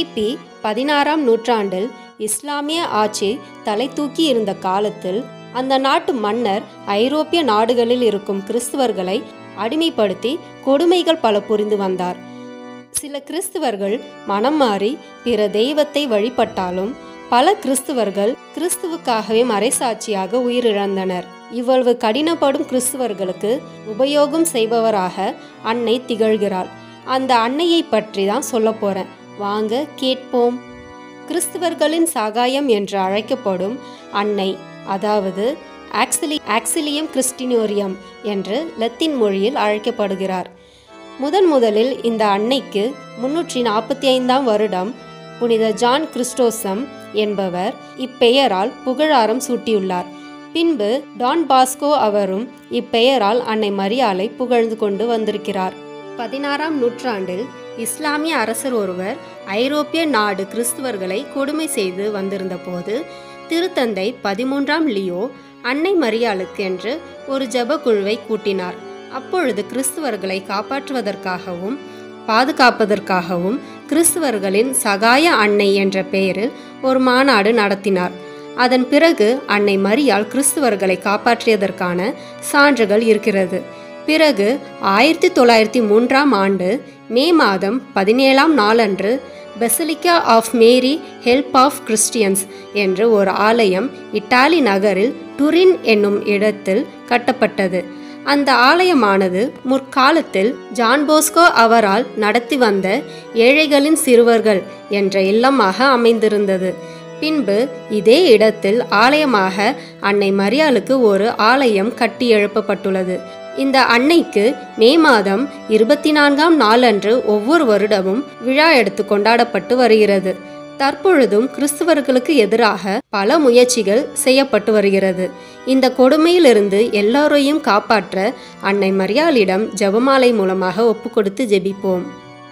கிபி பதினாறாம் நூற்றாண்டில் இஸ்லாமிய ஆட்சி தலை தூக்கி இருந்த காலத்தில் அந்த நாட்டு மன்னர் ஐரோப்பிய நாடுகளில் இருக்கும் கிறிஸ்துவர்களை அடிமைப்படுத்தி கொடுமைகள் பல புரிந்து வந்தார் சில கிறிஸ்துவர்கள் மனம் மாறி பிற தெய்வத்தை வழிபட்டாலும் பல கிறிஸ்துவர்கள் கிறிஸ்துவுக்காகவே மறைசாட்சியாக உயிரிழந்தனர் இவ்வளவு கடினப்படும் கிறிஸ்துவர்களுக்கு உபயோகம் செய்பவராக அன்னை திகழ்கிறாள் அந்த அன்னையை பற்றி தான் சொல்ல போறேன் வாங்க கேட்போம் கிறிஸ்துவர்களின் சகாயம் என்று அழைக்கப்படும் அன்னை அதாவது ஆக்சிலி ஆக்சிலியம் கிறிஸ்டினோரியம் என்று லத்தீன் மொழியில் அழைக்கப்படுகிறார் முதன் முதலில் இந்த அன்னைக்கு முன்னூற்றி நாற்பத்தி ஐந்தாம் வருடம் புனித ஜான் கிறிஸ்டோசம் என்பவர் இப்பெயரால் புகழாரம் சூட்டியுள்ளார் பின்பு டான் பாஸ்கோ அவரும் இப்பெயரால் அன்னை மரியாளை புகழ்ந்து கொண்டு வந்திருக்கிறார் பதினாறாம் நூற்றாண்டில் இஸ்லாமிய அரசர் ஒருவர் ஐரோப்பிய நாடு கிறிஸ்துவர்களை கொடுமை செய்து வந்திருந்த போது திருத்தந்தை பதிமூன்றாம் லியோ அன்னை மரியாளுக்கு என்று ஒரு ஜெப குழுவை கூட்டினார் அப்பொழுது கிறிஸ்துவர்களை காப்பாற்றுவதற்காகவும் பாதுகாப்பதற்காகவும் கிறிஸ்துவர்களின் சகாய அன்னை என்ற பெயரில் ஒரு மாநாடு நடத்தினார் அதன் பிறகு அன்னை மரியாள் கிறிஸ்துவர்களை காப்பாற்றியதற்கான சான்றுகள் இருக்கிறது பிறகு ஆயிரத்தி தொள்ளாயிரத்தி மூன்றாம் ஆண்டு மே மாதம் பதினேழாம் நாளன்று basilica of Mary help of Christians என்று ஒரு ஆலயம் இத்தாலி நகரில் டுரின் என்னும் இடத்தில் கட்டப்பட்டது அந்த ஆலயமானது முற்காலத்தில் ஜான் போஸ்கோ அவரால் நடத்தி வந்த ஏழைகளின் சிறுவர்கள் என்ற இல்லமாக அமைந்திருந்தது பின்பு இதே இடத்தில் ஆலயமாக அன்னை மரியாளுக்கு ஒரு ஆலயம் கட்டி எழுப்பப்பட்டுள்ளது இந்த அன்னைக்கு மே மாதம் இருபத்தி நான்காம் நாளன்று ஒவ்வொரு வருடமும் விழா எடுத்து கொண்டாடப்பட்டு வருகிறது தற்பொழுதும் கிறிஸ்துவர்களுக்கு எதிராக பல முயற்சிகள் செய்யப்பட்டு வருகிறது இந்த கொடுமையிலிருந்து எல்லோரையும் காப்பாற்ற அன்னை மரியாளிடம் ஜெபமாலை மூலமாக ஒப்புக்கொடுத்து ஜெபிப்போம்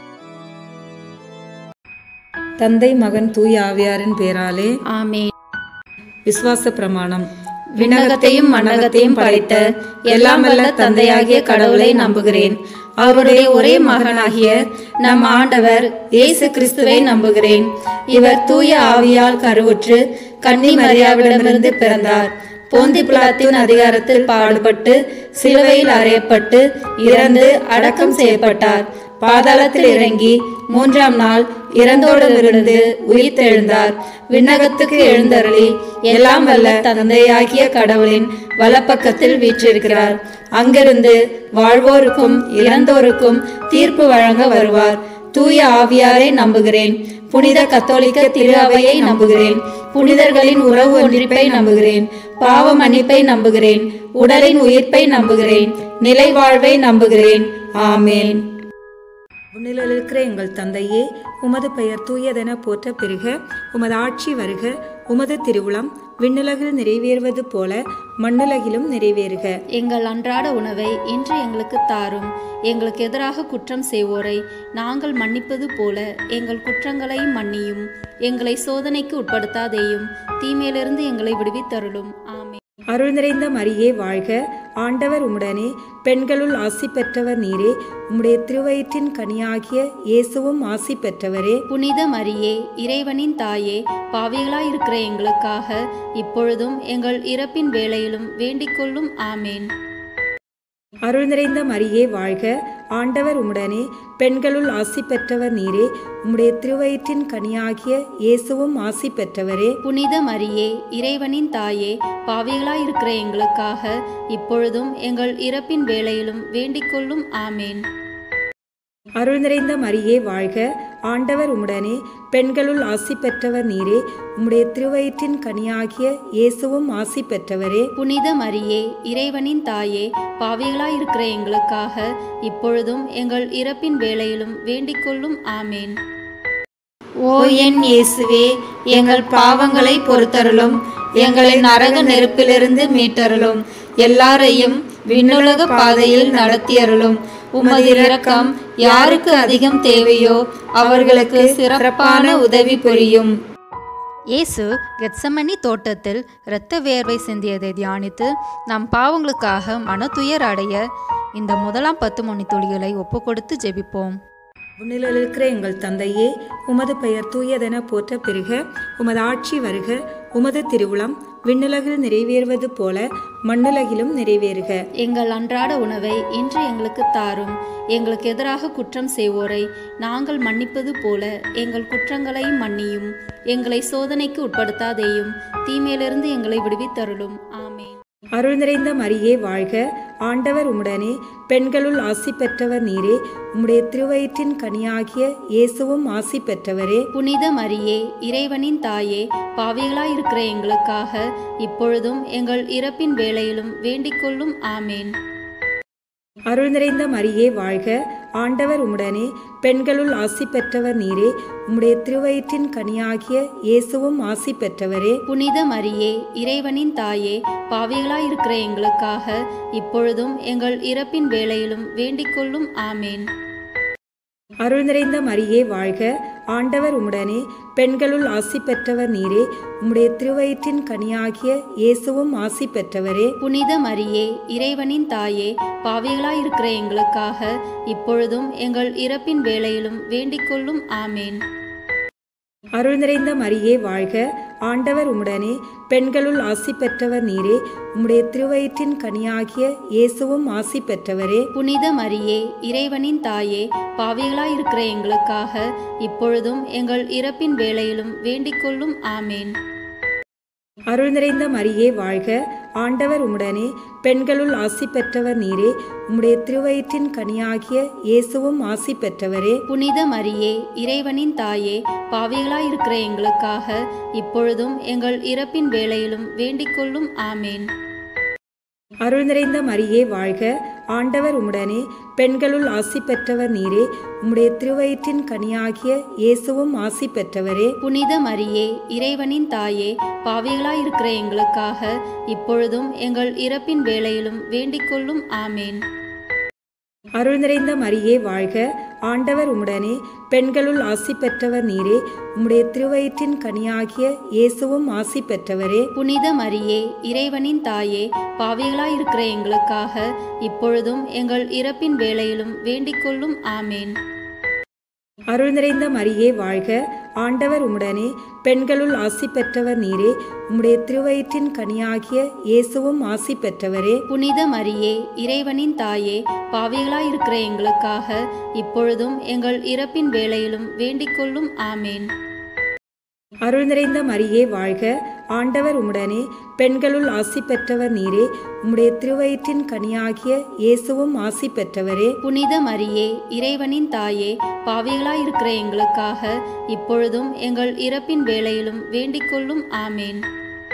தந்தை மகன் தூய ஆவியாரின் பேராலே ஆமென் விசுவாச பிரமாணம் விண்ணகத்தையும் மண்ணகத்தையும் படைத்த எல்லாம் வல்ல தந்தையாகிய கடவுளை நம்புகிறேன் அவருடைய ஒரே மகனாகிய நம் ஆண்டவர் இயேசு கிறிஸ்துவை நம்புகிறேன் இவர் தூய ஆவியால் கருவுற்று கன்னி மரியாவிடமிருந்து பிறந்தார் போந்தி பிலாத்தின் அதிகாரத்தில் பாடுபட்டு சிலுவையில் அறையப்பட்டு இறந்து அடக்கம் செய்யப்பட்டார் பாதாளத்தில் இறங்கி மூன்றாம் நாள் இறந்தோடமிருந்து உயிர்த்தெழுந்தார் விண்ணகத்துக்கு எழுந்தருளி எல்லாம் வல்ல தந்தையாகிய கடவுளின் வலப்பக்கத்தில் வீற்றிருக்கிறார் அங்கிருந்து வாழ்வோருக்கும் இறந்தோருக்கும் தீர்ப்பு வழங்க வருவார் தூய ஆவியாரை நம்புகிறேன் புனித கத்தோலிக்க திரு அவையை நம்புகிறேன் புனிதர்களின் உறவு ஒன்றிப்பை நம்புகிறேன் பாவ மன்னிப்பை நம்புகிறேன் உடலின் உயிர்ப்பை நம்புகிறேன் நிலை வாழ்வை நம்புகிறேன் ஆமேன் விண்ணிலில் இருக்கிற எங்கள் தந்தையே உமது பெயர் தூயதென போற்ற பெருக உமது ஆட்சி வருக உமது திருவுளம் விண்ணுலகில் நிறைவேறுவது போல மண்ணுலகிலும் நிறைவேறுக எங்கள் அன்றாட உணவை இன்று எங்களுக்கு தாரும் எங்களுக்கு எதிராக குற்றம் செய்வோரை நாங்கள் மன்னிப்பது போல எங்கள் குற்றங்களையும் மன்னியும் எங்களை சோதனைக்கு உட்படுத்தாதேயும் தீமையிலிருந்து எங்களை விடுவித்தருளும் ஆமென் அருள் நிறைந்த மரியே வாழ்க ஆண்டவர் உம்முடனே பெண்களுள் ஆசி பெற்றவர் நீரே உம்முடைய திருவயிற்றின் கனியாகிய இயேசுவும் ஆசி பெற்றவரே புனித மரியே இறைவனின் தாயே பாவிகளாயிருக்கிற எங்களுக்காக இப்பொழுதும் எங்கள் இறப்பின் வேளையிலும் வேண்டிக் கொள்ளும் ஆமேன் அருள் நிறைந்த மரியே வாழ்க ஆண்டவர் உம்முடனே பெண்களுள் ஆசி பெற்றவர் நீரே உம்முடைய திருவயிற்றின் கனியாகிய இயேசுவும் ஆசி பெற்றவரே புனித மரியே இறைவனின் தாயே பாவிகளாயிருக்கிற எங்களுக்காக இப்பொழுதும் எங்கள் இறப்பின் வேளையிலும் வேண்டிக் கொள்ளும் ஆமேன் அருள் நிறைந்த மரியே வாழ்க ஆண்டவர் உம்முடனே பெண்களுள் ஆசி பெற்றவர் நீரே உம்முடைய திருவயிற்றின் கனியாகிய இயேசுவும் ஆசி பெற்றவரே புனித மரியே இறைவனின் தாயே பாவிகளாயிருக்கிற எங்களுக்காக இப்பொழுதும் எங்கள் இறப்பின் வேளையிலும் வேண்டிக் கொள்ளும் ஆமேன் ஓ என் இயேசுவே எங்கள் பாவங்களை பொறுத்தருளும் எங்களை நரக நெருப்பிலிருந்து மீட்டருளும் எல்லாரையும் விண்ணுலக பாதையில் நடத்தியருளும் உமது இரக்கம் யாருக்கு அதிகம் தேவையோ அவர்களுக்கு சிறப்பான உதவி புரியும் இயேசு கெத்சமனி தோட்டத்தில் இரத்த வேர்வை சிந்தியதை தியானித்து நம் பாவங்களுக்காக மனதுயர் அடைய இந்த முதலாம் பத்து மணி துளிகளை ஒப்புக்கொடுத்து ஜெபிப்போம் விண்ணிலில் இருக்கிற எங்கள் தந்தையே உமது பெயர் தூயதென போற்ற பெருக உமது ஆட்சி வருக உமது திருவுளம் விண்ணுலகில் நிறைவேறுவது போல மண்ணுலகிலும் நிறைவேறுக எங்கள் அன்றாட உணவை இன்று எங்களுக்கு தாரும் எங்களுக்கு எதிராக குற்றம் செய்வோரை நாங்கள் மன்னிப்பது போல எங்கள் குற்றங்களையும் மன்னியும் எங்களை சோதனைக்கு உட்படுத்தாதேயும் தீமையிலிருந்து எங்களை விடுவித்தருளும் ஆமென் அருள் நிறைந்த மரியே வாழ்க ஆண்டவர் உம்முடனே பெண்களுள் ஆசி பெற்றவர் நீரே உம்முடைய திருவயிற்றின் கனியாகிய இயேசுவும் ஆசி பெற்றவரே புனித மரியே இறைவனின் தாயே பாவிகளாயிருக்கிற எங்களுக்காக இப்பொழுதும் எங்கள் இறப்பின் வேளையிலும் வேண்டிக்கொள்ளும் ஆமேன் அருள் நிறைந்த மரியே வாழ்க ஆண்டவர் உம்முடனே பெண்களுள் ஆசி பெற்றவர் நீரே உம்முடைய திருவயிற்றின் கனியாகிய இயேசுவும் ஆசி பெற்றவரே புனித மரியே இறைவனின் தாயே பாவிகளாயிருக்கிற எங்களுக்காக இப்பொழுதும் எங்கள் இறப்பின் வேளையிலும் வேண்டிக்கொள்ளும் ஆமேன் அருள் நிறைந்த மரியே வாழ்க ஆண்டவர் உம்முடனே பெண்களுள் ஆசி பெற்றவர் நீரே உம்முடைய திருவயிற்றின் கனியாகிய இயேசுவும் ஆசி பெற்றவரே புனித மரியே இறைவனின் தாயே பாவிகளாயிருக்கிற எங்களுக்காக இப்பொழுதும் எங்கள் இறப்பின் வேளையிலும் வேண்டிக்கொள்ளும் ஆமேன் அருள் நிறைந்த மரியே வாழ்க ஆண்டவர் உம்முடனே பெண்களுள் ஆசி பெற்றவர் நீரே உம்முடைய திருவயிற்றின் கனியாகிய இயேசுவும் ஆசி பெற்றவரே புனித மரியே இறைவனின் தாயே பாவிகளாயிருக்கிற எங்களுக்காக இப்பொழுதும் எங்கள் இறப்பின் வேளையிலும் வேண்டிக்கொள்ளும் ஆமேன் அருள் நிறைந்த மரியே வாழ்க ஆண்டவர் உம்முடனே பெண்களுள் ஆசி பெற்றவர் நீரே உம்முடைய திருவயிற்றின் கனியாகிய இயேசுவும் ஆசி பெற்றவரே புனித மரியே இறைவனின் தாயே பாவிகளாயிருக்கிற எங்களுக்காக இப்பொழுதும் எங்கள் இறப்பின் வேளையிலும் வேண்டிக்கொள்ளும் ஆமேன் அருள் நிறைந்த மரியே வாழ்க ஆண்டவர் உம்முடனே பெண்களுள் ஆசி பெற்றவர் நீரே உம்முடைய திருவயிற்றின் கனியாகிய இயேசுவும் ஆசி பெற்றவரே புனித மரியே இறைவனின் தாயே பாவிகளாயிருக்கிற எங்களுக்காக இப்பொழுதும் எங்கள் இறப்பின் வேளையிலும் வேண்டிக்கொள்ளும் ஆமேன் அருள் நிறைந்த மரியே வாழ்க ஆண்டவர் உம்முடனே பெண்களுள் ஆசி பெற்றவர் நீரே உம்முடைய திருவயிற்றின் கனியாகிய இயேசுவும் ஆசி பெற்றவரே புனித மரியே இறைவனின் தாயே பாவிகளாயிருக்கிற எங்களுக்காக இப்பொழுதும் எங்கள் இறப்பின் வேளையிலும் வேண்டிக்கொள்ளும் ஆமேன் அருள் நிறைந்த மரியே வாழ்க ஆண்டவர் உம்முடனே பெண்களுள் ஆசி பெற்றவர் நீரே உம்முடைய திருவயிற்றின் கனியாகிய இயேசுவும் ஆசி பெற்றவரே புனித மரியே இறைவனின் தாயே பாவிகளாயிருக்கிற எங்களுக்காக இப்பொழுதும் எங்கள் இறப்பின் வேளையிலும் வேண்டிக்கொள்ளும் ஆமேன் அருள் நிறைந்த மரியே வாழ்க ஆண்டவர் உம்முடனே பெண்களுள் ஆசி பெற்றவர் நீரே உம்முடைய திருவயிற்றின் கனியாகிய இயேசுவும் ஆசி பெற்றவரே புனித மரியே இறைவனின் தாயே பாவிகளாயிருக்கிற எங்களுக்காக இப்பொழுதும் எங்கள் இறப்பின் வேளையிலும் வேண்டிக்கொள்ளும் ஆமேன்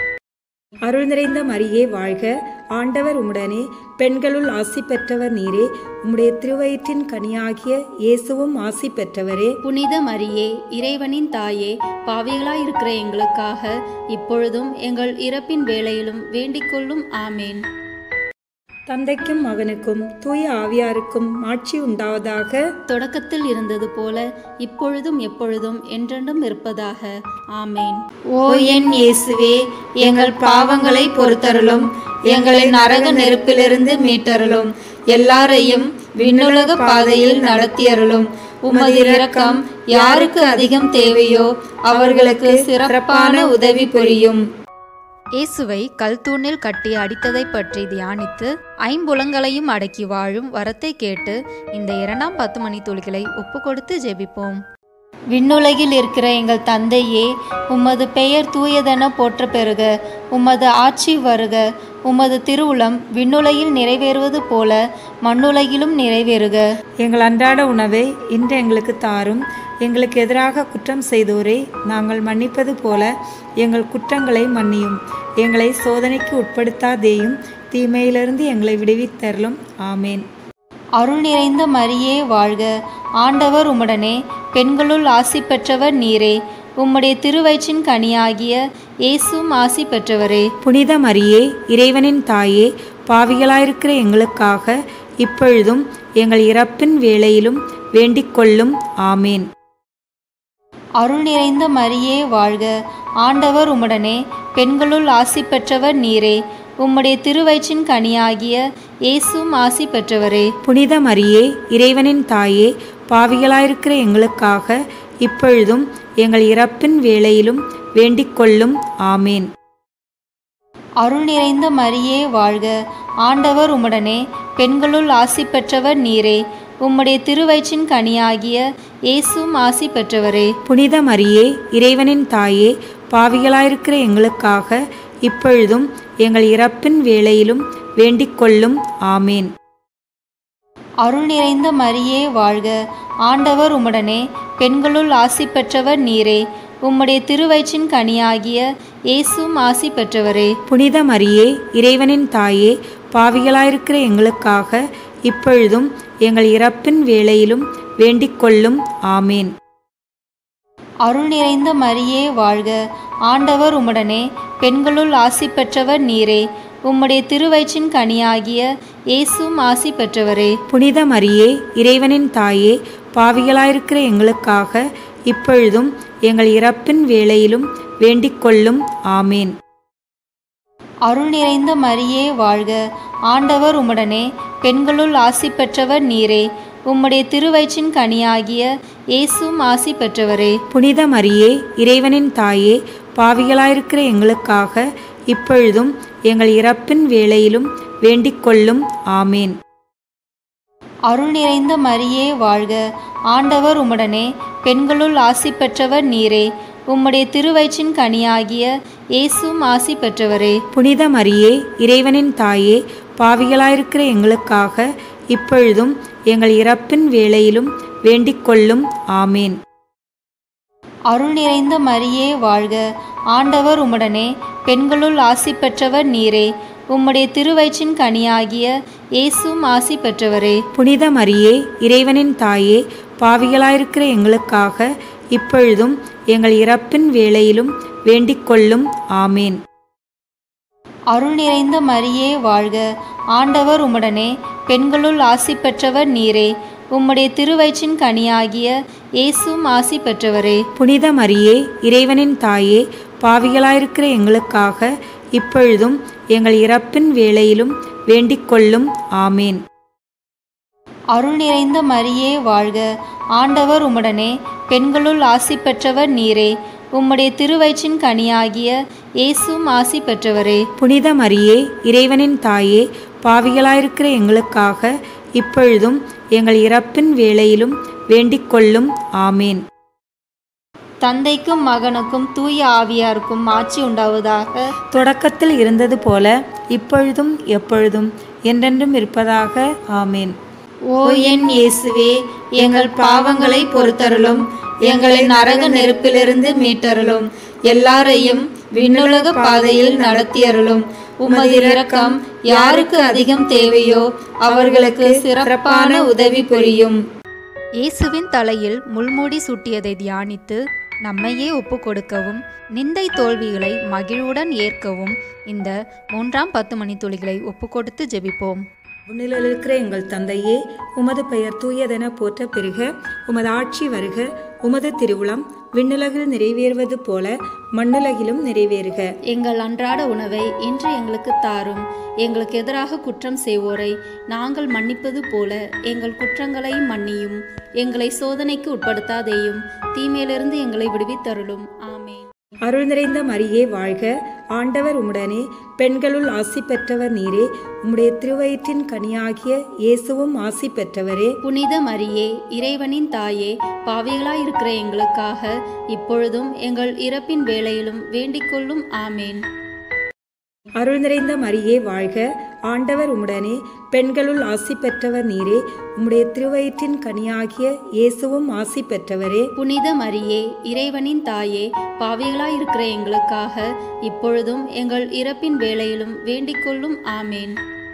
அருள் நிறைந்த மரியே வாழ்க ஆண்டவர் உம்முடனே பெண்களுள் ஆசி பெற்றவர் நீரே உம்முடைய திருவயிற்றின் கனியாகிய இயேசுவும் ஆசி பெற்றவரே புனித மரியே இறைவனின் தாயே பாவிகளாயிருக்கிற எங்களுக்காக இப்பொழுதும் எங்கள் இறப்பின் வேளையிலும் வேண்டிக்கொள்ளும் ஆமேன் தந்தைக்கும் மகனுக்கும் தூய ஆவியாருக்கும் ஆட்சி உண்டாவதாக தொடக்கத்தில் இருந்தது போல இப்பொழுதும் எப்பொழுதும் என்றென்றும் இருப்பதாக ஆமேன் ஓ என் இயேசுவே எங்கள் பாவங்களை பொறுத்தருளும் எங்களை நரக நெருப்பிலிருந்து மீட்டருளும் எல்லாரையும் விண்ணுலக பாதையில் நடத்தியருளும் உமது இரக்கம் யாருக்கு அதிகம் தேவையோ அவர்களுக்கு சிறப்பான உதவி புரியும் இயேசுவை கல்தூணில் கட்டி அடித்ததை பற்றி தியானித்து ஐம்புலங்களையும் அடக்கி வாழும் வரத்தை கேட்டு இந்த இரண்டாம் பத்து மணி துளிகளை ஒப்பு கொடுத்து ஜெபிப்போம் விண்ணுலகில் இருக்கிற எங்கள் தந்தையே உமது பெயர் தூயதென போற்ற பெறுக உமது ஆட்சி வருக உமது திருவுளம் விண்ணுலகில் நிறைவேறுவது போல மண்ணுலகிலும் நிறைவேறுக எங்கள் அன்றாட உணவை இன்று எங்களுக்கு தாரும் எங்களுக்கு எதிராக குற்றம் செய்தோரை நாங்கள் மன்னிப்பது போல எங்கள் குற்றங்களை மன்னியும் எங்களை சோதனைக்கு உட்படுத்தாதேயும் தீமையிலிருந்து எங்களை விடுவித்தருளும் ஆமேன் அருள் நிறைந்த மரியே வாழ்க ஆண்டவர் உம்முடனே பெண்களுள் ஆசி பெற்றவர் நீரே உம்முடைய திருவயிற்றின் கனியாகிய இயேசுவும் ஆசி பெற்றவரே புனித மரியே இறைவனின் தாயே பாவிகளாயிருக்கிற எங்களுக்காக இப்பொழுதும் எங்கள் இறப்பின் வேளையிலும் வேண்டிக் ஆமேன் அருள் நிறைந்த மரியே வாழ்க ஆண்டவர் உம்முடனே பெண்களுள் ஆசி பெற்றவர் நீரே உம்முடைய திருவயிற்றின் கனியாகிய இயேசுவும் ஆசி பெற்றவரே புனித மரியே இறைவனின் தாயே பாவிகளாயிருக்கிற எங்களுக்காக இப்பொழுதும் எங்கள் இறப்பின் வேளையிலும் வேண்டிக் கொள்ளும் ஆமேன் அருள் நிறைந்த மரியே வாழ்க ஆண்டவர் உம்முடனே பெண்களுள் ஆசி பெற்றவர் நீரே உம்முடைய திருவயிற்றின் கனியாகிய இயேசுவும் ஆசி பெற்றவரே புனித மரியே இறைவனின் தாயே பாவிகளாயிருக்கிற எங்களுக்காக இப்பொழுதும் எங்கள் இறப்பின் வேளையிலும் வேண்டிக் கொள்ளும் ஆமேன் அருள் நிறைந்த மரியே வாழ்க ஆண்டவர் உம்முடனே பெண்களுள் ஆசி பெற்றவர் நீரே உம்முடைய திருவயிற்றின் கனியாகிய இயேசுவும் ஆசி பெற்றவரே புனித மரியே இறைவனின் தாயே பாவிகளாயிருக்கிற எங்களுக்காக இப்பொழுதும் எங்கள் இறப்பின் வேளையிலும் வேண்டிக் கொள்ளும் ஆமேன் அருள் நிறைந்த மரியே வாழ்க ஆண்டவர் உம்முடனே பெண்களுள் ஆசி பெற்றவர் நீரே உம்முடைய திருவயிற்றின் கனியாகிய இயேசுவும் ஆசி பெற்றவரே புனித மரியே இறைவனின் தாயே பாவிகளாயிருக்கிற எங்களுக்காக இப்பொழுதும் எங்கள் இறப்பின் வேளையிலும் வேண்டிக் கொள்ளும் ஆமேன் அருள் நிறைந்த மரியே வாழ்க ஆண்டவர் உம்முடனே பெண்களுள் ஆசி பெற்றவர் நீரே உம்முடைய திருவயிற்றின் கனியாகிய இயேசுவும் ஆசி பெற்றவரே புனித மரியே இறைவனின் தாயே பாவிகளாயிருக்கிற எங்களுக்காக இப்பொழுதும் எங்கள் இறப்பின் வேளையிலும் வேண்டிக் கொள்ளும் ஆமேன் அருள் நிறைந்த மரியே வாழ்க ஆண்டவர் உம்முடனே பெண்களுள் ஆசி பெற்றவர் நீரே உம்முடைய திருவயிற்றின் கனியாகிய இயேசுவும் ஆசி பெற்றவரே புனித மரியே இறைவனின் தாயே பாவிகளாயிருக்கிற எங்களுக்காக இப்பொழுதும் எங்கள் இறப்பின் வேளையிலும் வேண்டிக் கொள்ளும் ஆமேன் அருள் நிறைந்த மரியே வாழ்க ஆண்டவர் உம்முடனே பெண்களுள் ஆசி பெற்றவர் நீரே உம்முடைய திருவயிற்றின் கனியாகிய இயேசுவும் ஆசி பெற்றவரே புனித மரியே இறைவனின் தாயே பாவிகளாயிருக்கிற எங்களுக்காக இப்பொழுதும் எங்கள் இறப்பின் வேளையிலும் வேண்டிக் கொள்ளும் ஆமேன் அருள் நிறைந்த மரியே வாழ்க ஆண்டவர் உம்முடனே பெண்களுள் ஆசி பெற்றவர் நீரே உம்முடைய திருவயிற்றின் கனியாகிய இயேசுவும் ஆசி பெற்றவரே புனித மரியே இறைவனின் தாயே பாவிகளாயிருக்கிற எங்களுக்காக இப்பொழுதும் எங்கள் இறப்பின் வேளையிலும் வேண்டிக் கொள்ளும் ஆமேன் அருள் நிறைந்த மரியே வாழ்க ஆண்டவர் உம்முடனே பெண்களுள் ஆசி பெற்றவர் நீரே உம்முடைய திருவயிற்றின் கனியாகிய இயேசுவும் ஆசி பெற்றவரே புனித மரியே இறைவனின் தாயே பாவிகளாயிருக்கிற எங்களுக்காக இப்பொழுதும் எங்கள் இறப்பின் வேளையிலும் வேண்டிக் கொள்ளும் ஆமேன் தந்தைக்கும் மகனுக்கும் தூய ஆவியாருக்கும் ஆட்சி உண்டாவதாக தொடக்கத்தில் இருந்தது போல இப்பொழுதும் எப்பொழுதும் என்றென்றும் இருப்பதாக ஆமேன் ஓ என் இயேசுவே எங்கள் பாவங்களை பொறுத்தருளும் எங்களை நரக நெருப்பிலிருந்து மீட்டருளும் எல்லாரையும் விண்ணுலக பாதையில் நடத்தியருளும் உமது இரக்கம் யாருக்கு அதிகம் தேவையோ அவர்களுக்கு சிறப்பான உதவி புரியும் இயேசுவின் தலையில் முள்மூடி சூட்டியதை தியானித்து நம்மையே ஒப்பு கொடுக்கவும் நிந்தை தோல்விகளை மகிழ்வுடன் ஏற்கவும் இந்த மூன்றாம் பத்து மணி துளிகளை ஒப்பு கொடுத்து ஜெபிப்போம் விண்ணிலில் இருக்கிற எங்கள் தந்தையே உமது பெயர் தூயதென போற்ற பெருக உமது ஆட்சி வருக உமது திருவுளம் விண்ணுலகில் நிறைவேறுவது போல மண்ணுலகிலும் நிறைவேறுக எங்கள் அன்றாட உணவை இன்று எங்களுக்கு தாரும் எங்களுக்கு எதிராக குற்றம் செய்வோரை நாங்கள் மன்னிப்பது போல எங்கள் குற்றங்களையும் மன்னியும் எங்களை சோதனைக்கு உட்படுத்தாதேயும் தீமையிலிருந்து எங்களை விடுவித்தருளும் ஆமென் அருள் நிறைந்த மரியே வாழ்க ஆண்டவர் உம்முடனே பெண்களுள் ஆசி பெற்றவர் நீரே உம்முடைய திருவயிற்றின் கனியாகிய இயேசுவும் ஆசி பெற்றவரே புனித மரியே இறைவனின் தாயே பாவிகளாயிருக்கிற எங்களுக்காக இப்பொழுதும் எங்கள் இறப்பின் வேளையிலும் வேண்டிக்கொள்ளும் ஆமேன் அருள் நிறைந்த மரியே வாழ்க ஆண்டவர் உம்முடனே பெண்களுள் ஆசி பெற்றவர் நீரே உம்முடைய திருவயிற்றின் கனியாகிய இயேசுவும் ஆசி பெற்றவரே புனித மரியே இறைவனின் தாயே பாவிகளாயிருக்கிற எங்களுக்காக இப்பொழுதும் எங்கள் இறப்பின் வேளையிலும் வேண்டிக்கொள்ளும் ஆமேன்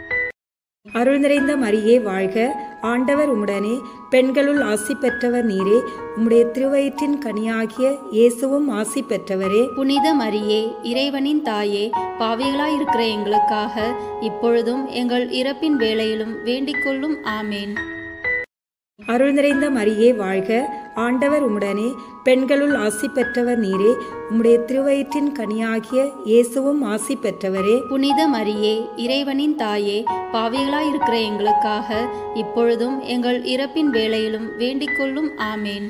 அருள் நிறைந்த மரியே வாழ்க ஆண்டவர் உம்முடனே பெண்களுள் ஆசி பெற்றவர் நீரே உம்முடைய திருவயிற்றின் கனியாகிய இயேசுவும் ஆசி பெற்றவரே புனித மரியே இறைவனின் தாயே பாவிகளாயிருக்கிற எங்களுக்காக இப்பொழுதும் எங்கள் இறப்பின் வேளையிலும் வேண்டிக்கொள்ளும் ஆமேன் அருள் நிறைந்த மரியே வாழ்க ஆண்டவர் உம்முடனே பெண்களுள் ஆசி பெற்றவர் நீரே உம்முடைய திருவயிற்றின் கனியாகிய இயேசுவும் ஆசி பெற்றவரே புனித மரியே இறைவனின் தாயே பாவிகளாயிருக்கிற எங்களுக்காக இப்பொழுதும் எங்கள் இறப்பின் வேளையிலும் வேண்டிக்கொள்ளும் ஆமேன்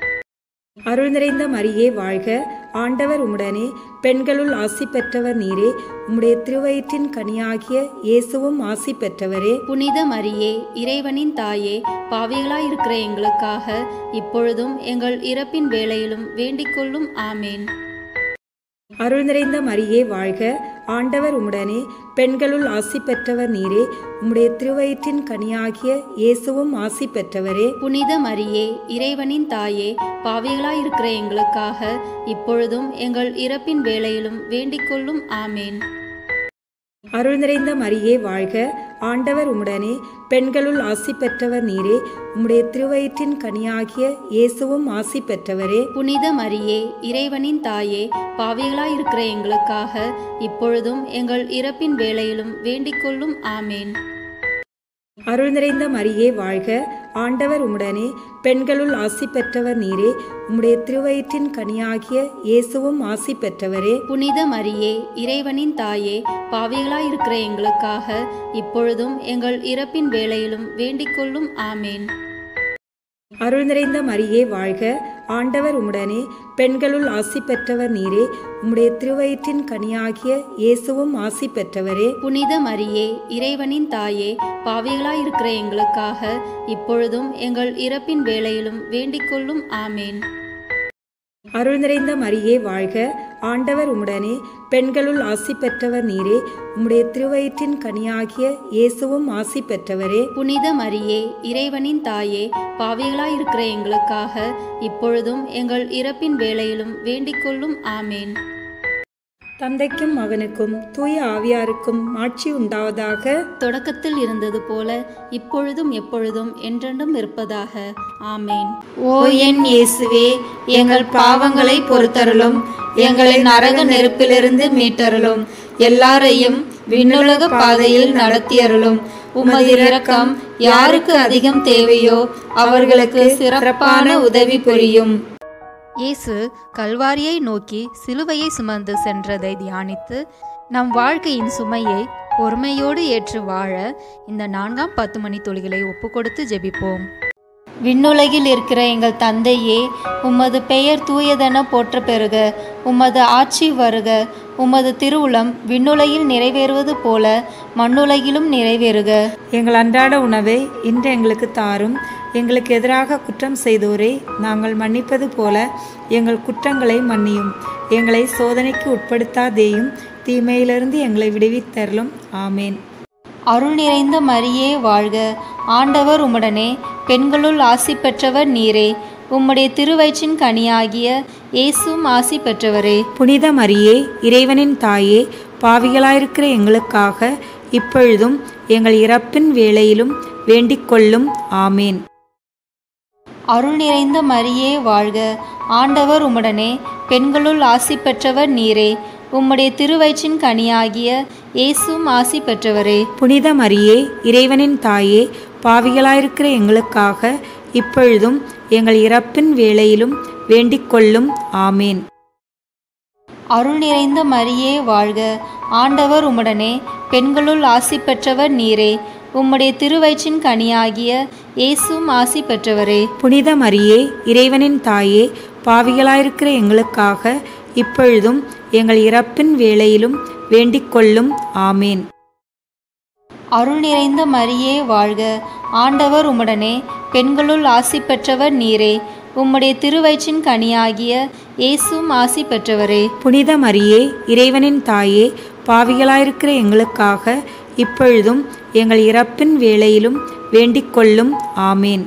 அருள் நிறைந்த மரியே வாழ்க ஆண்டவர் உம்முடனே பெண்களுள் ஆசி பெற்றவர் நீரே உம்முடைய திருவயிற்றின் கனியாகிய இயேசுவும் ஆசி பெற்றவரே புனித மரியே இறைவனின் தாயே பாவிகளாயிருக்கிற எங்களுக்காக இப்பொழுதும் எங்கள் இறப்பின் வேளையிலும் வேண்டிக்கொள்ளும் ஆமேன் அருள் நிறைந்த மரியே வாழ்க ஆண்டவர் உம்முடனே பெண்களுள் ஆசி பெற்றவர் நீரே உம்முடைய திருவயிற்றின் கனியாகிய இயேசுவும் ஆசி பெற்றவரே புனித மரியே இறைவனின் தாயே பாவிகளாயிருக்கிற எங்களுக்காக இப்பொழுதும் எங்கள் இறப்பின் வேளையிலும் வேண்டிக்கொள்ளும் ஆமேன் அருள் நிறைந்த மரியே வாழ்க ஆண்டவர் உம்முடனே பெண்களுள் ஆசி பெற்றவர் நீரே உம்முடைய திருவயிற்றின் கனியாகிய இயேசுவும் ஆசி பெற்றவரே புனித மரியே இறைவனின் தாயே பாவிகளாயிருக்கிற எங்களுக்காக இப்பொழுதும் எங்கள் இறப்பின் வேளையிலும் வேண்டிக்கொள்ளும் ஆமேன் அருள் நிறைந்த மரியே வாழ்க ஆண்டவர் உம்முடனே பெண்களுள் ஆசி பெற்றவர் நீரே உம்முடைய திருவயிற்றின் கனியாகிய இயேசுவும் ஆசி பெற்றவரே புனித மரியே இறைவனின் தாயே பாவிகளாயிருக்கிற எங்களுக்காக இப்பொழுதும் எங்கள் இறப்பின் வேளையிலும் வேண்டிக்கொள்ளும் ஆமேன் அருள் நிறைந்த மரியே வாழ்க ஆண்டவர் உம்முடனே பெண்களுள் ஆசி பெற்றவர் நீரே உம்முடைய திருவயிற்றின் கனியாகிய இயேசுவும் ஆசி பெற்றவரே புனித மரியே இறைவனின் தாயே பாவிகளாயிருக்கிற எங்களுக்காக இப்பொழுதும் எங்கள் இறப்பின் வேளையிலும் வேண்டிக்கொள்ளும் ஆமேன் அருள் நிறைந்த மரியே வாழ்க ஆண்டவர் உம்முடனே பெண்களுள் ஆசி பெற்றவர் நீரே உம்முடைய திருவயிற்றின் கனியாகிய இயேசுவும் ஆசி பெற்றவரே புனித மரியே இறைவனின் தாயே பாவிகளாயிருக்கிற எங்களுக்காக இப்பொழுதும் எங்கள் இறப்பின் வேளையிலும் வேண்டிக்கொள்ளும் ஆமேன் தந்தைக்கும் மகனுக்கும் தூய ஆவியாருக்கும் ஆட்சி உண்டாவதாக தொடக்கத்தில் இருந்தது போல இப்பொழுதும் எப்பொழுதும் என்றென்றும் இருப்பதாக ஆமேன் ஓ என் இயேசுவே எங்கள் பாவங்களை பொறுத்தருளும் எங்களை நரக நெருப்பிலிருந்து மீட்டருளும் எல்லாரையும் விண்ணுலக பாதையில் நடத்தியருளும் உமது இரக்கம் யாருக்கு அதிகம் தேவையோ அவர்களுக்கு சிறப்பான உதவி புரியும் இயேசு கல்வாரியை நோக்கி சிலுவையை சுமந்து சென்றதை தியானித்து நம் வாழ்க்கையின் சுமையை பொறுமையோடு ஏற்று வாழ இந்த நான்காம் பத்து மணி துளிகளை ஒப்புக்கொடுத்து ஜெபிப்போம் விண்ணுலகில் இருக்கிற எங்கள் தந்தையே உமது பெயர் தூயதென போற்ற பெறுக உமது ஆட்சி வருக உமது திருவுளம் விண்ணுலகில் நிறைவேறுவது போல மண்ணுலகிலும் நிறைவேறுக எங்கள் அன்றாட உணவை இன்று எங்களுக்கு தாரும் எங்களுக்கு எதிராக குற்றம் செய்தோரை நாங்கள் மன்னிப்பது போல எங்கள் குற்றங்களை மன்னியும் எங்களை சோதனைக்கு உட்படுத்தாதேயும் தீமையிலிருந்து எங்களை விடுவித்தருளும் ஆமேன் அருள் நிறைந்த மரியே வாழ்க ஆண்டவர் உம்முடனே பெண்களுள் ஆசி பெற்றவர் நீரே உம்முடைய திருவயிற்றின் கனியாகிய இயேசுவும் ஆசி பெற்றவரே புனித மரியே இறைவனின் தாயே பாவிகளாயிருக்கிற எங்களுக்காக இப்பொழுதும் எங்கள் இறப்பின் வேளையிலும் வேண்டிக்கொள்ளும் ஆமேன் அருள் நிறைந்த மரியே வாழ்க ஆண்டவர் உம்முடனே பெண்களுள் ஆசி பெற்றவர் நீரே உம்முடைய திருவயிற்றின் கனியாகிய இயேசுவும் ஆசி பெற்றவரே புனித மரியே இறைவனின் தாயே பாவிகளாயிருக்கிற எங்களுக்காக இப்பொழுதும் எங்கள் இறப்பின் வேளையிலும் வேண்டிக்கொள்ளும் ஆமேன் அருள் நிறைந்த மரியே வாழ்க ஆண்டவர் உம்முடனே பெண்களுள் ஆசி பெற்றவர் நீரே உம்முடைய திருவயிற்றின் கனியாகிய இயேசுவும் ஆசி பெற்றவரே புனித மரியே இறைவனின் தாயே பாவிகளாயிருக்கிற எங்களுக்காக இப்பொழுதும் எங்கள் இறப்பின் வேளையிலும் வேண்டிக்கொள்ளும் ஆமேன் அருள் நிறைந்த மரியே வாழ்க ஆண்டவர் உம்முடனே பெண்களுள் ஆசி பெற்றவர் நீரே உம்முடைய திருவயிற்றின் கனியாகிய இயேசுவும் ஆசி பெற்றவரே புனித மரியே இறைவனின் தாயே பாவிகளாயிருக்கிற எங்களுக்காக இப்பொழுதும் எங்கள் இறப்பின் வேளையிலும் வேண்டிக்கொள்ளும் ஆமேன்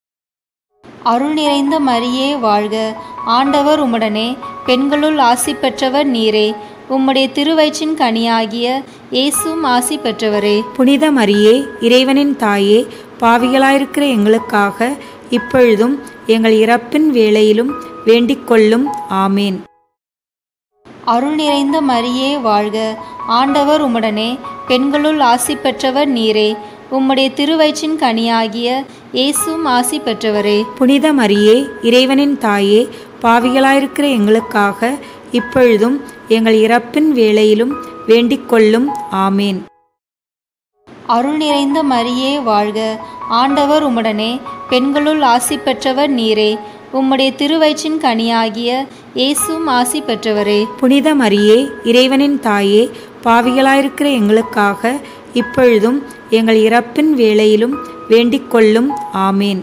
அருள் நிறைந்த மரியே வாழ்க ஆண்டவர் உம்முடனே பெண்களுள் ஆசி பெற்றவர் நீரே உம்முடைய திருவயிற்றின் கனியாகிய இயேசுவும் ஆசி பெற்றவரே புனித மரியே இறைவனின் தாயே பாவிகளாயிருக்கிற எங்களுக்காக இப்பொழுதும் எங்கள் இறப்பின் வேளையிலும் வேண்டிக்கொள்ளும் ஆமேன் அருள் நிறைந்த மரியே வாழ்க ஆண்டவர் உம்முடனே பெண்களுள் ஆசி பெற்றவர் நீரே உம்முடைய திருவயிற்றின் கனியாகிய இயேசுவும் ஆசி பெற்றவரே புனித மரியே இறைவனின் தாயே பாவிகளாயிருக்கிற எங்களுக்காக இப்பொழுதும் எங்கள் இறப்பின் வேளையிலும் வேண்டிக் கொள்ளும் ஆமேன் அருள் நிறைந்த மரியே வாழ்க ஆண்டவர் உம்முடனே பெண்களுள் ஆசி பெற்றவர் நீரே உம்முடைய திருவயிற்றின் கனியாகிய இயேசுவும் ஆசி பெற்றவரே புனித மரியே இறைவனின் தாயே பாவிகளாயிருக்கிற எங்களுக்காக இப்பொழுதும் எங்கள் இறப்பின் வேளையிலும் வேண்டிக் கொள்ளும் ஆமேன்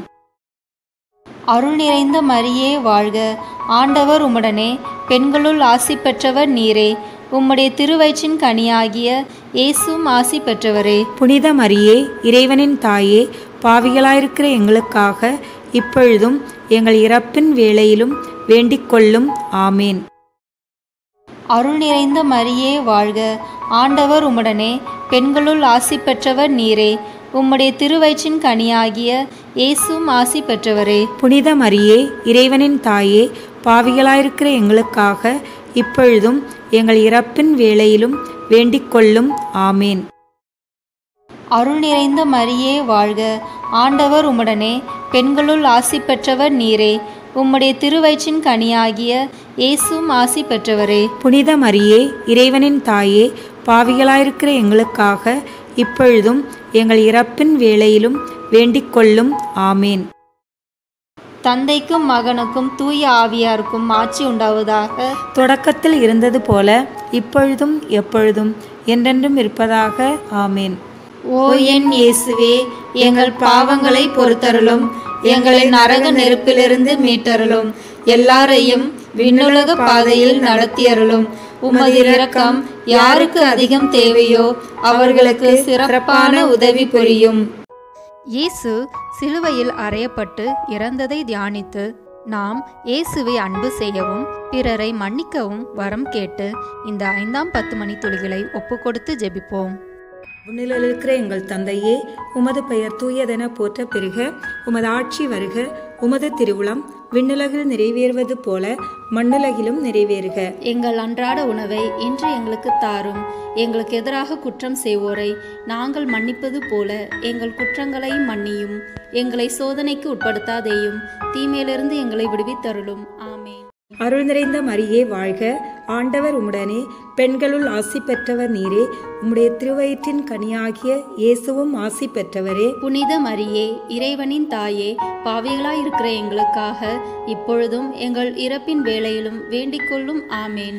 அருள் நிறைந்த மரியே வாழ்க ஆண்டவர் உம்முடனே பெண்களுள் ஆசி பெற்றவர் நீரே உம்முடைய திருவயிற்றின் கனியாகிய இயேசுவும் ஆசி பெற்றவரே புனித மரியே இறைவனின் தாயே பாவிகளாயிருக்கிற எங்களுக்காக இப்பொழுதும் எங்கள் இறப்பின் வேளையிலும் வேண்டிக் கொள்ளும் ஆமேன் அருள் நிறைந்த மரியே வாழ்க ஆண்டவர் உம்முடனே பெண்களுள் ஆசி பெற்றவர் நீரே உம்முடைய திருவயிற்றின் கனியாகிய இயேசுவும் ஆசி பெற்றவரே புனித மரியே இறைவனின் தாயே பாவிகளாயிருக்கிற எங்களுக்காக இப்பொழுதும் எங்கள் இறப்பின் வேளையிலும் வேண்டிக் கொள்ளும் ஆமேன் அருள் நிறைந்த மரியே வாழ்க ஆண்டவர் உம்முடனே பெண்களுள் ஆசி பெற்றவர் நீரே உம்முடைய திருவயிற்றின் கனியாகிய இயேசுவும் ஆசி பெற்றவரே புனித மரியே இறைவனின் தாயே பாவிகளாயிருக்கிற எங்களுக்காக இப்பொழுதும் எங்கள் இறப்பின் வேளையிலும் வேண்டிக் கொள்ளும் ஆமேன் தந்தைக்கும் மகனுக்கும் தூய ஆவியாருக்கும் ஆட்சி உண்டாவதாக தொடக்கத்தில் இருந்தது போல இப்பொழுதும் எப்பொழுதும் என்றென்றும் இருப்பதாக ஆமேன் ஓ என் இயேசுவே எங்கள் பாவங்களை பொறுத்தருளும் எங்களை நரக நெருப்பிலிருந்து மீட்டருளும் எல்லாரையும் விண்ணுலக பாதையில் நடத்தியருளும் உமது இரக்கம் யாருக்கு அதிகம் தேவையோ அவர்களுக்கு சிறப்பான உதவி புரியும் இயேசு சிலுவையில் அறையப்பட்டு இறந்ததை தியானித்து நாம் இயேசுவை அன்பு செய்யவும் பிறரை மன்னிக்கவும் வரம் கேட்டு இந்த ஐந்தாம் பத்து மணி துளிகளை ஒப்புக்கொடுத்து ஜெபிப்போம் விண்ணிலில் இருக்கிற எங்கள் தந்தையே உமது பெயர் தூயதென போற்ற பெருக உமது ஆட்சி வருக உமது திருவுளம் விண்ணுலகில் நிறைவேறுவது போல மண்ணுலகிலும் நிறைவேறுக எங்கள் அன்றாட உணவை இன்று எங்களுக்கு தாரும் எங்களுக்கு எதிராக குற்றம் செய்வோரை நாங்கள் மன்னிப்பது போல எங்கள் குற்றங்களையும் மன்னியும் எங்களை சோதனைக்கு உட்படுத்தாதேயும் தீமையிலிருந்து எங்களை விடுவித்தருளும் ஆமேன் அருள் நிறைந்த மரியே வாழ்க ஆண்டவர் உம்முடனே பெண்களுள் ஆசி பெற்றவர் நீரே உம்முடைய திருவயிற்றின் கனியாகிய இயேசுவும் ஆசி பெற்றவரே புனித மரியே இறைவனின் தாயே பாவிகளாயிருக்கிற எங்களுக்காக இப்பொழுதும் எங்கள் இறப்பின் வேளையிலும் வேண்டிக்கொள்ளும் ஆமேன்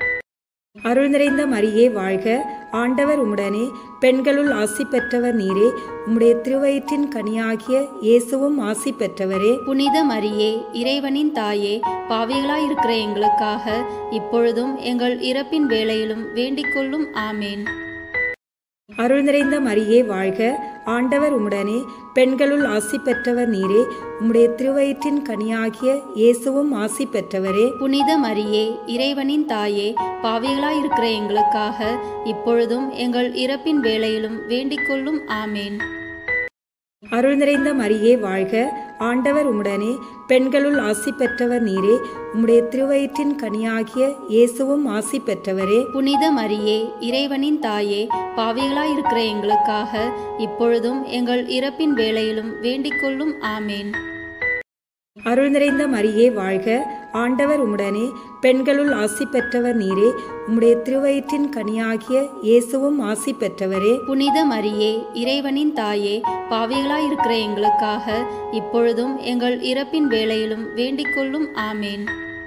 அருள் நிறைந்த மரியே வாழ்க ஆண்டவர் உம்முடனே பெண்களுள் ஆசி பெற்றவர் நீரே உம்முடைய திருவயிற்றின் கனியாகிய இயேசுவும் ஆசி பெற்றவரே புனித மரியே இறைவனின் தாயே பாவிகளாயிருக்கிற எங்களுக்காக இப்பொழுதும் எங்கள் இறப்பின் வேளையிலும் வேண்டிக்கொள்ளும் ஆமேன் அருள் நிறைந்த மரியே வாழ்க ஆண்டவர் உம்முடனே பெண்களுள் ஆசி பெற்றவர் நீரே உம்முடைய திருவயிற்றின் கனியாகிய இயேசுவும் ஆசி பெற்றவரே புனித மரியே இறைவனின் தாயே பாவிகளாயிருக்கிற எங்களுக்காக இப்பொழுதும் எங்கள் இறப்பின் வேளையிலும் வேண்டிக்கொள்ளும் ஆமேன் அருள் நிறைந்த மரியே வாழ்க ஆண்டவர் உம்முடனே பெண்களுள் ஆசி பெற்றவர் நீரே உம்முடைய திருவயிற்றின் கனியாகிய இயேசுவும் ஆசி பெற்றவரே புனித மரியே இறைவனின் தாயே பாவிகளாயிருக்கிற எங்களுக்காக இப்பொழுதும் எங்கள் இறப்பின் வேளையிலும் வேண்டிக்கொள்ளும் ஆமேன் அருள் நிறைந்த மரியே வாழ்க ஆண்டவர் உம்முடனே பெண்களுள் ஆசி பெற்றவர் நீரே உம்முடைய திருவயிற்றின் கனியாகிய இயேசுவும் ஆசி பெற்றவரே புனித மரியே இறைவனின் தாயே பாவிகளாயிருக்கிற எங்களுக்காக இப்பொழுதும் எங்கள் இறப்பின் வேளையிலும் வேண்டிக்கொள்ளும் ஆமேன்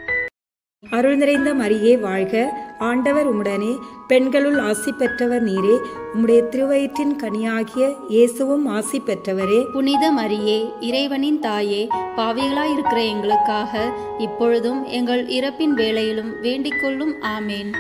அருள் நிறைந்த மரியே வாழ்க ஆண்டவர் உம்முடனே பெண்களுள் ஆசி பெற்றவர் நீரே உம்முடைய திருவயிற்றின் கனியாகிய இயேசுவும் ஆசி பெற்றவரே புனித மரியே இறைவனின் தாயே பாவிகளாயிருக்கிற எங்களுக்காக இப்பொழுதும் எங்கள் இறப்பின் வேளையிலும் வேண்டிக்கொள்ளும் ஆமேன்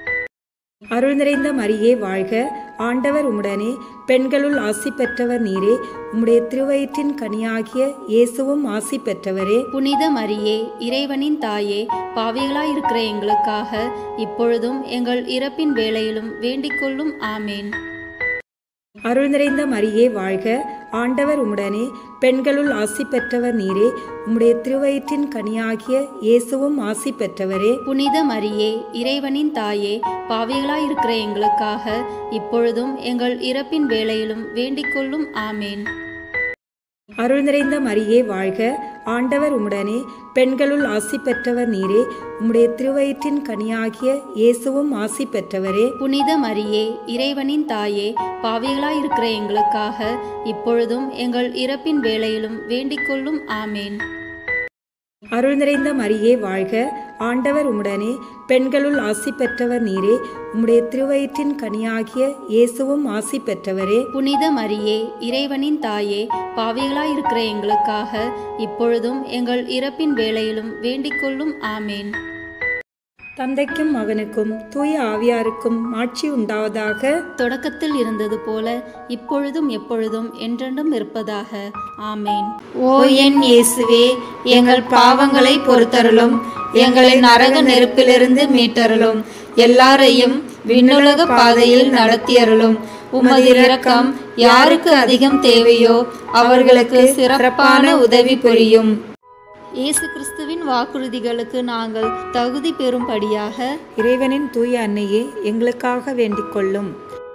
அருள் நிறைந்த மரியே வாழ்க ஆண்டவர் உம்முடனே பெண்களுள் ஆசி பெற்றவர் நீரே உம்முடைய திருவயிற்றின் கனியாகிய இயேசுவும் ஆசி பெற்றவரே புனித மரியே இறைவனின் தாயே பாவிகளாயிருக்கிற எங்களுக்காக இப்பொழுதும் எங்கள் இறப்பின் வேளையிலும் வேண்டிக்கொள்ளும் ஆமேன் அருள் நிறைந்த மரியே வாழ்க ஆண்டவர் உம்முடனே பெண்களுள் ஆசி பெற்றவர் நீரே உம்முடைய திருவயிற்றின் கனியாகிய இயேசுவும் ஆசி பெற்றவரே புனித மரியே இறைவனின் தாயே பாவிகளாயிருக்கிற எங்களுக்காக இப்பொழுதும் எங்கள் இறப்பின் வேளையிலும் வேண்டிக்கொள்ளும் ஆமேன் அருள் நிறைந்த மரியே வாழ்க ஆண்டவர் உம்முடனே பெண்களுள் ஆசி பெற்றவர் நீரே உம்முடைய திருவயிற்றின் கனியாகிய இயேசுவும் ஆசி பெற்றவரே புனித மரியே இறைவனின் தாயே பாவிகளாயிருக்கிற எங்களுக்காக இப்பொழுதும் எங்கள் இறப்பின் வேளையிலும் வேண்டிக்கொள்ளும் ஆமேன் அருள் நிறைந்த மரியே வாழ்க ஆண்டவர் உம்முடனே பெண்களுள் ஆசி பெற்றவர் நீரே உம்முடைய திருவயிற்றின் கனியாகிய இயேசுவும் ஆசி பெற்றவரே புனித மரியே இறைவனின் தாயே பாவிகளாயிருக்கிற எங்களுக்காக இப்பொழுதும் எங்கள் இறப்பின் வேளையிலும் வேண்டிக்கொள்ளும் ஆமேன் தந்தைக்கும் மகனுக்கும் தூய ஆவியாருக்கும் ஆட்சி உண்டாவதாக தொடக்கத்தில் இருந்தது போல இப்பொழுதும் எப்பொழுதும் என்றென்றும் இருப்பதாக ஆமேன் ஓ என் இயேசுவே எங்கள் பாவங்களை பொறுத்தருளும் எங்களை நரக நெருப்பிலிருந்து மீட்டருளும் எல்லாரையும் விண்ணுலக பாதையில் நடத்தியருளும் உமது இரக்கம் யாருக்கு அதிகம் தேவையோ அவர்களுக்கு சிறப்பான உதவி புரியும் இயேசு கிறிஸ்துவின் வாக்குறுதிகளுக்கு நாங்கள் தகுதி பெறும்படியாக இறைவனின் தூய அன்னையே எங்களுக்காக வேண்டிக் கொள்ளும்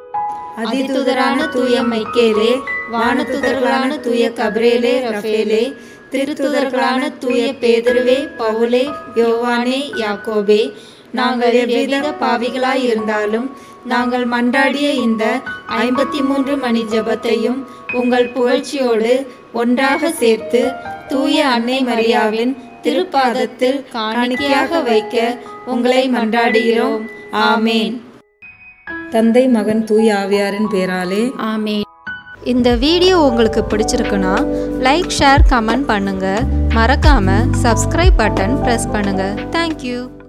அதிதுதரான தூய மைக்கேலே வானதுதர்களான தூய கபிரேலே ரஃபேலே திருத்துதர்களான தூய பேதுருவே பவுலே யோவானே யாக்கோபே நாங்கள் எவ்வித பாவிகளாய் இருந்தாலும் நாங்கள் மன்றாடிய இந்த ஐம்பத்தி மூன்று மணி ஜெபத்தையும் உங்கள் புகழ்ச்சியோடு ஒன்றாக சேர்த்து தூய அன்னை மரியாவின் திருப்பாதத்தில் காணிக்கையாக வைக்க உங்களை மன்றாடுகிறோம் ஆமேன் தந்தை மகன் தூய ஆவியாரின் பேராலே ஆமேன் இந்த வீடியோ உங்களுக்கு பிடிச்சிருக்குன்னா லைக் ஷேர் கமெண்ட் பண்ணுங்க மறக்காம சப்ஸ்கிரைப் பட்டன் ப்ரெஸ் பண்ணுங்க தேங்க்யூ